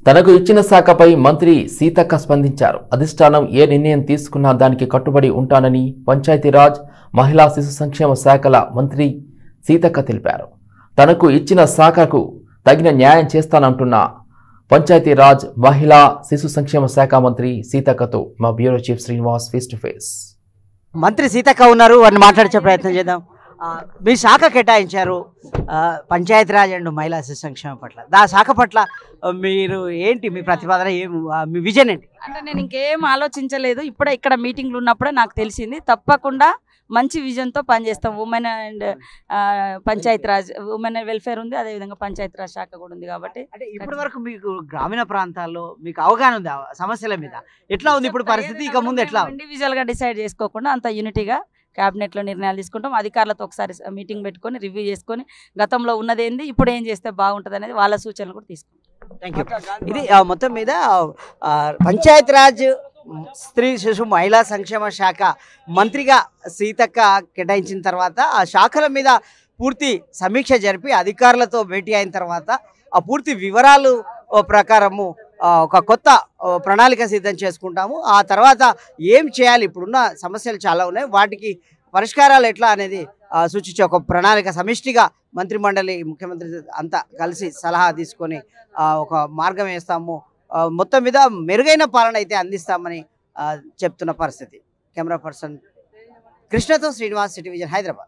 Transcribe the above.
తనకు ఇచ్చిన శాఖపై మంత్రి సీతక్క స్పందించారు అధిష్టానం ఏ నిర్ణయం తీసుకున్నా దానికి కట్టుబడి ఉంటానని పంచాయతీరాజ్ మహిళా శిశు సంక్షేమ శాఖల మంత్రి సీతక్క తెలిపారు తనకు ఇచ్చిన శాఖకు తగిన న్యాయం చేస్తానంటున్న పంచాయతీరాజ్ మహిళా శిశు సంక్షేమ శాఖ మంత్రి సీతక్కతో మా bureau chief Srinivas face to face మంత్రి సీతక్క ఉన్నారు వారిని మాట్లాడించే ప్రయత్నం చేద్దాం ఆ, మీ శాఖ కేటాయించారు ఆ, పంచాయతీరాజ్ అండ్ మహిళా శిశు సంక్షేమం పట్ల దా శాఖ పట్ల ఆ, మీరు ఏంటి మీ ప్రతిపాదన ఏం ఆ, మీ విజన్ ఏంటి అంటే నేను ఇంకేం ఆలోచించలేదు ఇప్పుడే ఇక్కడ మీటింగ్లు ఉన్నప్పుడే నాకు తెలిసింది తప్పకుండా మంచి విజన్తో పనిచేస్తాం women and Panchayat Raj women welfare ఉంది అదేవిధంగా పంచాయత్ రాజ్ శాఖ కూడా ఉంది కాబట్టి అంటే ఇప్పటి వరకు మీకు గ్రామీణ ప్రాంతాల్లో మీకు అవగాహన ఉంది ఆ సమస్యల మీద ఎట్లా ఉంది ఇప్పుడు పరిస్థితి ఇక ముందు ఎట్లా ఉంది? ఇండివిజువల్గా డిసైడ్ చేసుకోకుండా అంత యూనిటీగా క్యాబినెట్లో నిర్ణయాలు తీసుకుంటాం అధికారులతో ఒకసారి మీటింగ్ పెట్టుకొని రివ్యూ చేసుకొని గతంలో ఉన్నది ఏంది ఇప్పుడు ఏం చేస్తే బాగుంటుంది అనేది వాళ్ళ సూచనలు కూడా తీసుకుంటాం థ్యాంక్ యూ ఇది ఆ, మొత్తం మీద ఆ, పంచాయతీరాజ్ స్త్రీ శిశు మహిళా సంక్షేమ శాఖ మంత్రిగా సీతక్క కేటాయించిన తర్వాత ఆ శాఖల మీద పూర్తి సమీక్ష జరిపి అధికారులతో భేటీ అయిన తర్వాత ఆ పూర్తి వివరాలు ఓ, ప్రకారము ఆ, ఒక కొత్త ఓ, ప్రణాళిక సిద్ధం చేసుకుంటాము ఆ తర్వాత ఏం చేయాలి ఇప్పుడున్న సమస్యలు చాలా ఉన్నాయి వాటికి పరిష్కారాలు ఎట్లా అనేది ఆ, సూచించే ఒక ప్రణాళిక సమిష్టిగా మంత్రిమండలి ముఖ్యమంత్రి అంతా కలిసి సలహా తీసుకొని ఆ, ఒక మార్గం వేస్తాము ఆ, మొత్తం మీద మెరుగైన పాలన అయితే అందిస్తామని ఆ, చెప్తున్న పరిస్థితి కెమెరా పర్సన్ కృష్ణతో శ్రీనివాస్ సిటీ విజన్ హైదరాబాద్